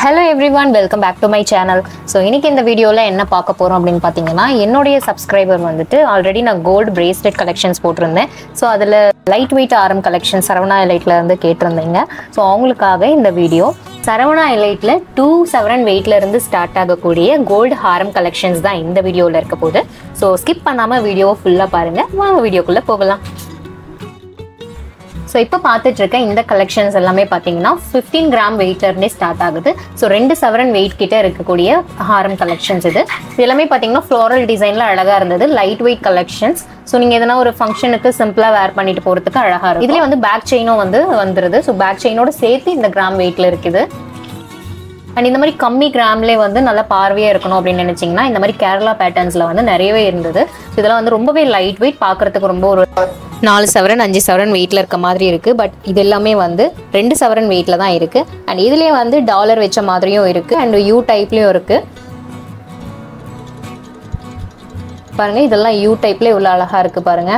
hello everyone welcome back to my channel so இன்னைக்கு இந்த வீடியோவில் என்ன பார்க்க போகிறோம் அப்படின்னு பார்த்தீங்கன்னா என்னுடைய சப்ஸ்கிரைபர் வந்துட்டு ஆல்ரெடி நான் கோல்டு பிரேஸ்லெட் கலெக்ஷன்ஸ் போட்டிருந்தேன் ஸோ அதில் லைட் வெயிட் ஆரம் கலெக்ஷன் சரவணா எலைட்டில் இருந்து கேட்டிருந்தீங்க ஸோ அவங்களுக்காக இந்த வீடியோ சரவணா எலைட்டில் டூ செவன் வெயிட்ல இருந்து ஸ்டார்ட் ஆகக்கூடிய கோல்டு ஹாரம் கலெக்ஷன்ஸ் தான் இந்த வீடியோவில் இருக்க போகுது ஸோ ஸ்கிப் பண்ணாமல் வீடியோவை ஃபுல்லாக பாருங்கள் வாங்க வீடியோக்குள்ளே போகலாம் ஸோ இப்போ பார்த்துட்டு இருக்க இந்த கலெக்ஷன்ஸ் எல்லாமே பார்த்தீங்கன்னா ஃபிஃப்டீன் கிராம் வெயிட்ல இருந்தே ஸ்டார்ட் ஆகுது ஸோ ரெண்டு சவரன் வெயிட் கிட்ட இருக்கக்கூடிய ஹாரம் கலெக்ஷன்ஸ் இது இது எல்லாமே பார்த்தீங்கன்னா ஃப்ளோரல் டிசைனில் அழகாக இருந்தது லைட் வெயிட் கலெக்ஷன்ஸ் ஸோ நீங்கள் எதனா ஒரு ஃபங்க்ஷனுக்கு சிம்பிளாக வேர் பண்ணிட்டு போகிறதுக்கு அழகாக இருக்கும் இதுலேயே வந்து பேக் செயினும் வந்து வந்துருது ஸோ பேக் செயினோட சேர்த்து இந்த கிராம் வெயிட்ல இருக்குது அண்ட் இந்த மாதிரி கம்மி கிராம்லேயே வந்து நல்லா பார்வையாக இருக்கணும் அப்படின்னு நினச்சிங்கன்னா இந்த மாதிரி கேரளா பேட்டர்ன்ஸில் வந்து நிறையவே இருந்தது இதெல்லாம் வந்து ரொம்பவே லைட் வெயிட் பார்க்குறதுக்கு ரொம்ப ஒரு நாலு சவரன் அஞ்சு சவரன் வெயிட்டில் இருக்க மாதிரி இருக்குது பட் இது எல்லாமே வந்து ரெண்டு சவரன் வெயிட்டில் தான் இருக்குது அண்ட் இதுலேயே வந்து டாலர் வச்ச மாதிரியும் இருக்குது அண்ட் யூ டைப்லேயும் இருக்குது பாருங்க இதெல்லாம் யூ டைப்ல இவ்வளோ அழகாக இருக்குது பாருங்க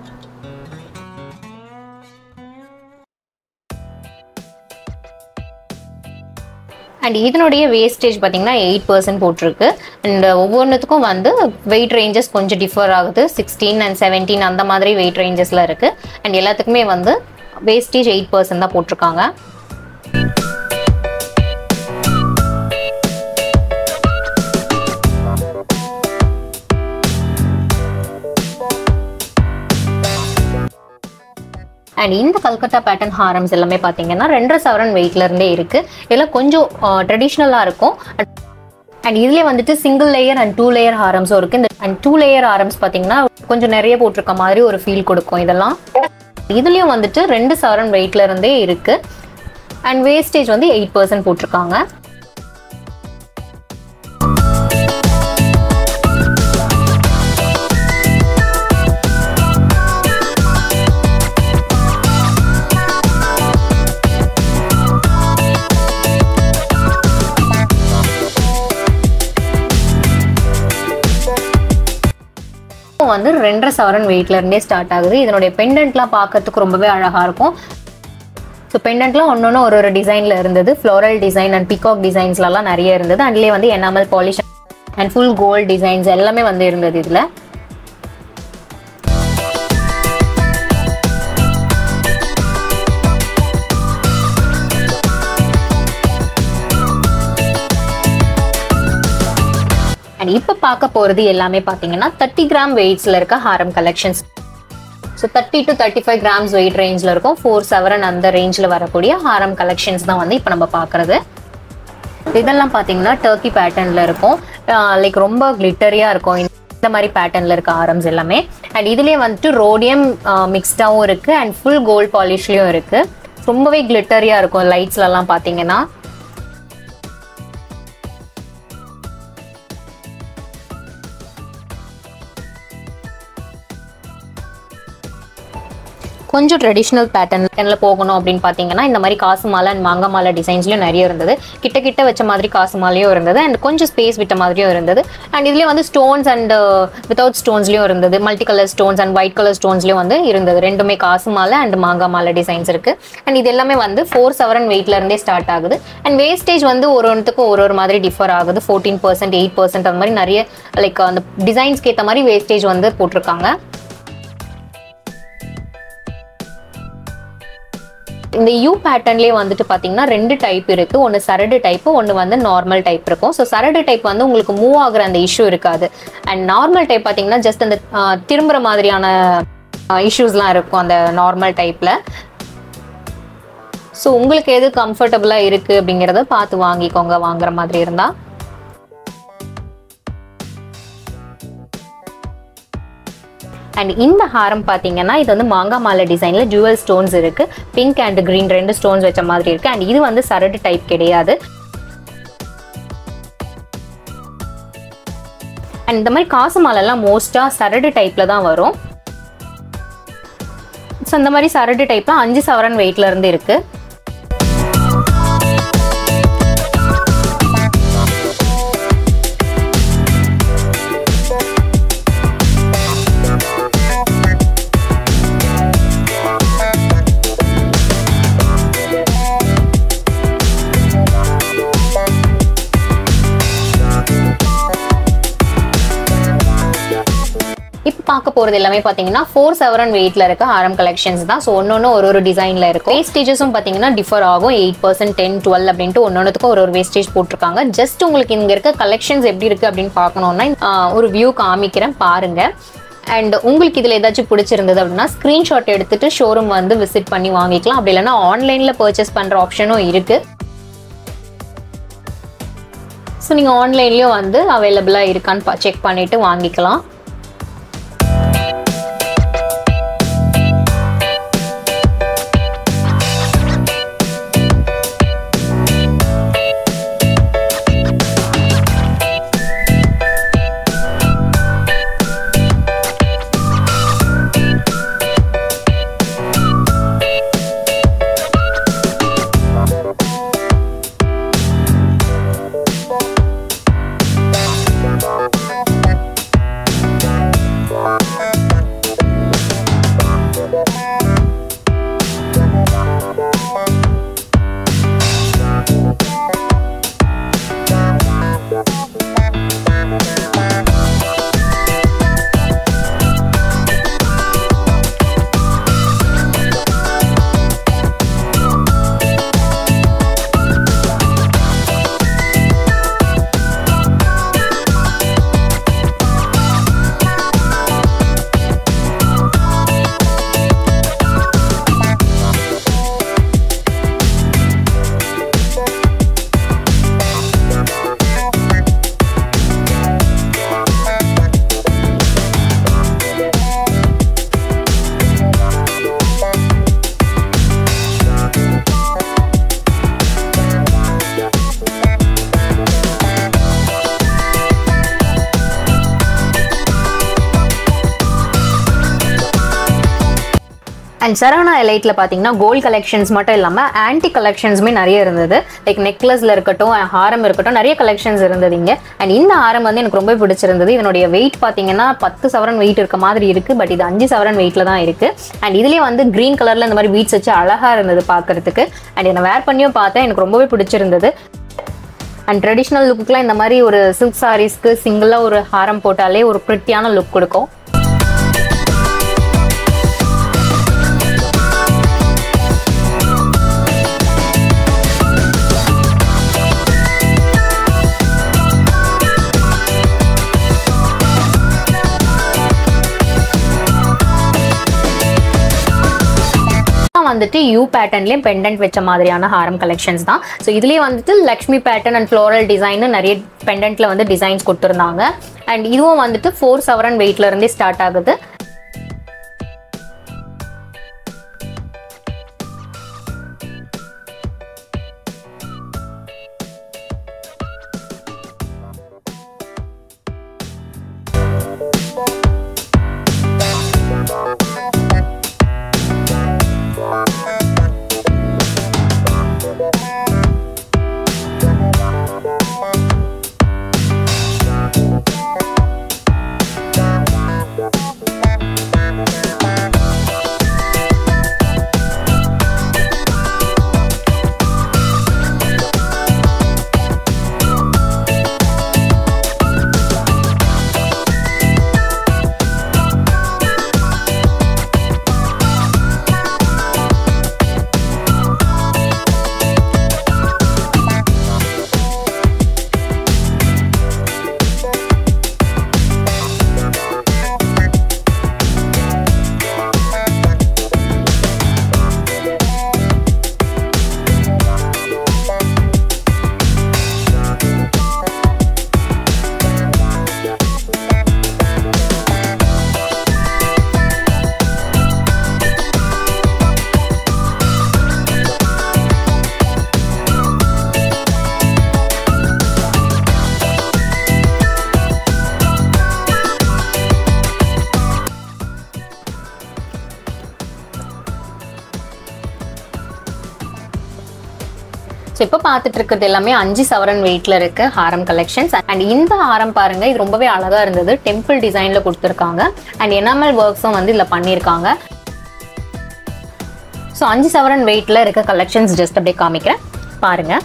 அண்ட் இதனுடைய வேஸ்டேஜ் பார்த்தீங்கன்னா எயிட் பர்சன்ட் போட்டிருக்கு அண்ட் ஒவ்வொன்றுத்துக்கும் வந்து வெயிட் ரேஞ்சஸ் கொஞ்சம் டிஃபர் ஆகுது சிக்ஸ்டீன் அண்ட் செவன்டீன் அந்த மாதிரி வெயிட் ரேஞ்சஸில் இருக்குது அண்ட் எல்லாத்துக்குமே வந்து வேஸ்டேஜ் எயிட் பர்சன்ட் தான் போட்டிருக்காங்க அண்ட் இந்த கல்கத்தா பேட்டர்ன் ஹாரம்ஸ் எல்லாமே பார்த்தீங்கன்னா ரெண்டரை சவரன் வெயிட்ல இருந்தே இருக்கு இதெல்லாம் கொஞ்சம் ட்ரெடிஷ்னலாக இருக்கும் அண்ட் இதுலேயே வந்துட்டு single layer and two layer ஹாரம்ஸும் இருக்கு இந்த அண்ட் டூ லேயர் ஹாரம்ஸ் பார்த்தீங்கன்னா கொஞ்சம் நிறைய போட்டிருக்க மாதிரி ஒரு ஃபீல் கொடுக்கும் இதெல்லாம் இதுலேயும் வந்துட்டு ரெண்டு சவரன் வெயிட்ல இருந்தே இருக்கு அண்ட் வேஸ்டேஜ் வந்து எயிட் பர்சன்ட் போட்டிருக்காங்க வந்து ரெண்டரை சவரன் வெயிட்ல இருந்தே ஸ்டார்ட் ஆகுது இதனுடைய பெண்டன்ட்லாம் பார்க்கறதுக்கு ரொம்பவே அழகா இருக்கும் ஸோ பெண்டன்ட்லாம் ஒன்று ஒரு ஒரு டிசைனில் இருந்தது ஃப்ளோரல் டிசைன் அண்ட் பிகாக் டிசைன்ஸ்லாம் நிறைய இருந்தது அதுலேயே வந்து enamel polish and full gold designs எல்லாமே வந்து இருந்தது இதில் அண்ட் இப்போ பார்க்க போகிறது எல்லாமே பார்த்தீங்கன்னா தேர்ட்டி கிராம் வெயிட்ஸில் இருக்க ஹாரம் collections so thirty to thirty five grams weight ரேஞ்சில் இருக்கும் ஃபோர் செவரன் அந்த ரேஞ்சில் வரக்கூடிய ஹாரம் கலெக்ஷன்ஸ் தான் வந்து இப்போ நம்ம பார்க்குறது இதெல்லாம் பார்த்தீங்கன்னா டர்க்கி பேட்டர்னில் இருக்கும் லைக் ரொம்ப கிளிட்டரியாக இருக்கும் இந்த மாதிரி பேட்டர்னில் இருக்க ஆரம்ஸ் எல்லாமே அண்ட் இதுலேயே வந்துட்டு ரோடியம் மிக்ஸ்டாகவும் இருக்குது அண்ட் ஃபுல் கோல்ட் பாலிஷ்லேயும் இருக்குது ரொம்பவே கிளிட்டரியாக இருக்கும் லைட்ஸ்லலாம் பார்த்தீங்கன்னா கொஞ்சம் ட்ரெடிஷ்னல் பேட்டர்னில் போகணும் அப்படின்னு பார்த்தீங்கன்னா இந்த மாதிரி காசு மாலை அண்ட் மாங்காய் மாலை டிசைன்ஸ்லையும் நிறைய இருந்தது கிட்ட கிட்ட வச்ச மாதிரி காசு மாலையும் இருந்தது அண்ட் கொஞ்சம் ஸ்பேஸ் விட்ட மாதிரியும் இருந்தது அண்ட் இதுலேயே வந்து ஸ்டோன்ஸ் அண்ட் வித்தவுட் ஸ்டோன்ஸ்லையும் இருந்தது multi colour stones and white colour ஸ்டோன்ஸ்லையும் வந்து இருந்தது ரெண்டுமே காசு மாலை அண்ட் மாங்காய் மாலை டிசைன்ஸ் இருக்கு அண்ட் இது எல்லாமே வந்து ஃபோர் செவரன் வெயிட்ல இருந்தே ஸ்டார்ட் ஆகுது அண்ட் வேஸ்டேஜ் வந்து ஒரு ஒன்றுத்துக்கும் ஒரு ஒரு மாதிரி டிஃபர் ஆகுது ஃபோர்டீன் பர்சன்ட் எயிட் பர்சன்ட் அந்த மாதிரி நிறைய லைக் அந்த டிசைன்ஸ்க்கு ஏற்ற மாதிரி வேஸ்டேஜ் வந்து போட்டிருக்காங்க இந்த யூ பேட்டர்ன்லேயே வந்துட்டு பார்த்தீங்கன்னா ரெண்டு டைப் இருக்கு ஒன்று சரடு டைப் ஒன்று வந்து நார்மல் டைப் இருக்கும் ஸோ சரடு டைப் வந்து உங்களுக்கு மூவ் ஆகுற அந்த இஷ்யூ இருக்காது அண்ட் நார்மல் டைப் பார்த்தீங்கன்னா ஜஸ்ட் அந்த திரும்புற மாதிரியான இஷ்யூஸ்லாம் இருக்கும் அந்த நார்மல் டைப்பில் ஸோ உங்களுக்கு எது கம்ஃபர்டபுளாக இருக்குது அப்படிங்கிறத பார்த்து வாங்கிக்கோங்க வாங்குற மாதிரி இருந்தால் அண்ட் இந்த ஹாரம் பார்த்தீங்கன்னா இது வந்து மாங்காய் மாலை டிசைனில் ஜுவல் ஸ்டோன்ஸ் இருக்கு பிங்க் அண்ட் கிரீன் ரெண்டு ஸ்டோன்ஸ் வச்ச மாதிரி இருக்கு அண்ட் இது வந்து சரடு டைப் கிடையாது அண்ட் இந்த மாதிரி காசு மாலைலாம் மோஸ்ட்டாக சரடு டைப்பில் தான் வரும் ஸோ இந்த மாதிரி சரடு டைப்பில் அஞ்சு சவரன் வெயிட்ல இருந்து இருக்கு பார்க்க போறது எல்லாமே பாத்தீங்கன்னா ஃபோர் செவரன் வெயிட்ல இருக்க ஹாரம் கலெக்ஷன்ஸ் தான் ஸோ ஒன்னொன்னு ஒரு ஒரு டிசைன்ல இருக்கும் வேஸ்டேஜஸும் பாத்தீங்கன்னா டிஃபர் ஆகும் எயிட் பர்சன்ட் டென் டுவெல் அப்படின்ட்டு ஒன்னொன்னுக்கும் ஒரு ஒரு வேஸ்டேஜ் போட்டிருக்காங்க ஜஸ்ட் உங்களுக்கு இங்க இருக்க கலெக்ஷன்ஸ் எப்படி இருக்கு அப்படின்னு பார்க்கணும்னா ஆஹ், ஒரு வியூ காமிக்கிறேன் பாருங்க அண்ட் உங்களுக்கு இதில் ஏதாச்சும் பிடிச்சிருந்தது அப்படின்னா ஸ்க்ரீன்ஷாட் எடுத்துட்டு ஷோரூம் வந்து விசிட் பண்ணி வாங்கிக்கலாம் அப்படி இல்லைன்னா ஆன்லைனில் பர்ச்சேஸ் பண்ணுற ஆப்ஷனும் இருக்கு ஸோ நீங்கள் ஆன்லைன்லேயும் வந்து அவைலபிளாக இருக்கான்னு செக் பண்ணிட்டு வாங்கிக்கலாம் அண்ட் சரவணா எலைட்ல பார்த்தீங்கன்னா கோல்ட் கலெக்ஷன்ஸ் மட்டும் இல்லாமல் ஆன்டி கலெக்ஷன்ஸுமே நிறைய இருந்தது லைக் நெக்லஸ்ல இருக்கட்டும் ஹாரம் இருக்கட்டும் நிறைய கலெக்ஷன்ஸ் இருந்தது இங்க அண்ட் இந்த ஹாரம் வந்து எனக்கு ரொம்ப பிடிச்சிருந்தது இதனுடைய வெயிட் பார்த்தீங்கன்னா பத்து சவரன் வெயிட் இருக்க மாதிரி இருக்கு பட் இது அஞ்சு சவரன் வெயிட்ல தான் இருக்கு அண்ட் இதுலயே வந்து கிரீன் கலர்ல இந்த மாதிரி பீட்ஸ் வச்சு அழகா இருந்தது பார்க்கறதுக்கு அண்ட் இதை வேர் பண்ணியும் பார்த்தேன் எனக்கு ரொம்பவே பிடிச்சிருந்தது அண்ட் ட்ரெடிஷ்னல் லுக்குக்குலாம் இந்த மாதிரி ஒரு சில்க் சாரீஸ்க்கு சிங்கிளாக ஒரு ஹாரம் போட்டாலே ஒரு ப்ரிட்டியான லுக் கொடுக்கும் வந்துட்டு யூ பேட்டர்ன்லேயும் பெண்டன்ட் வச்ச மாதிரியான ஹாரம் கலெக்ஷன்ஸ் தான் ஸோ இதுலேயே வந்துட்டு Lakshmi pattern and floral design நிறைய பெண்டன்ட்ல வந்து டிசைன்ஸ் கொடுத்துருந்தாங்க அண்ட் இதுவும் வந்துட்டு ஃபோர் செவரன் வெயிட்ல இருந்தே ஸ்டார்ட் ஆகுது ஸோ இப்போ பார்த்துட்டு இருக்கிறது எல்லாமே அஞ்சு சவரன் வெயிட்ல இருக்க ஹாரம் கலெக்ஷன்ஸ் அண்ட் இந்த ஹாரம் பாருங்க இது ரொம்பவே அழகா இருந்தது டெம்பிள் டிசைன்ல கொடுத்துருக்காங்க அண்ட் எனாமல் ஒர்க்ஸும் வந்து இதில் பண்ணியிருக்காங்க ஸோ அஞ்சு சவரன் வெயிட்ல இருக்க கலெக்ஷன்ஸ் ஜஸ்ட் அப்படியே காமிக்கிறேன் பாருங்க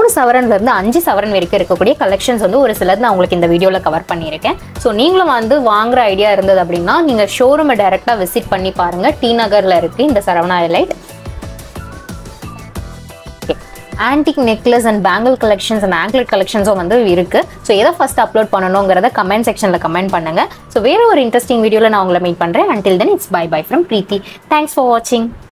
மூணு சவரன்ல இருந்து அஞ்சு சவரன் வரைக்கும் இருக்கக்கூடிய கலெக்ஷன்ஸ் வந்து ஒரு சிலது நான் உங்களுக்கு இந்த வீடியோவில் கவர் பண்ணியிருக்கேன் ஸோ நீங்களும் வந்து வாங்குற ஐடியா இருந்தது அப்படின்னா நீங்கள் ஷோரூமை டைரெக்டாக விசிட் பண்ணி பாருங்க டி நகரில் இருக்கு இந்த Saravana highlight antique necklace and bangle collections and anklet கலெக்ஷன்ஸும் வந்து இருக்கு ஸோ எதை ஃபர்ஸ்ட் அப்லோட் பண்ணணுங்கிறத கமெண்ட் செக்ஷனில் கமெண்ட் பண்ணுங்க ஸோ வேற ஒரு இன்ட்ரெஸ்டிங் வீடியோவில் நான் உங்களை மீட் பண்ணுறேன் until then it's bye bye from Preethi thanks for வாட்சிங்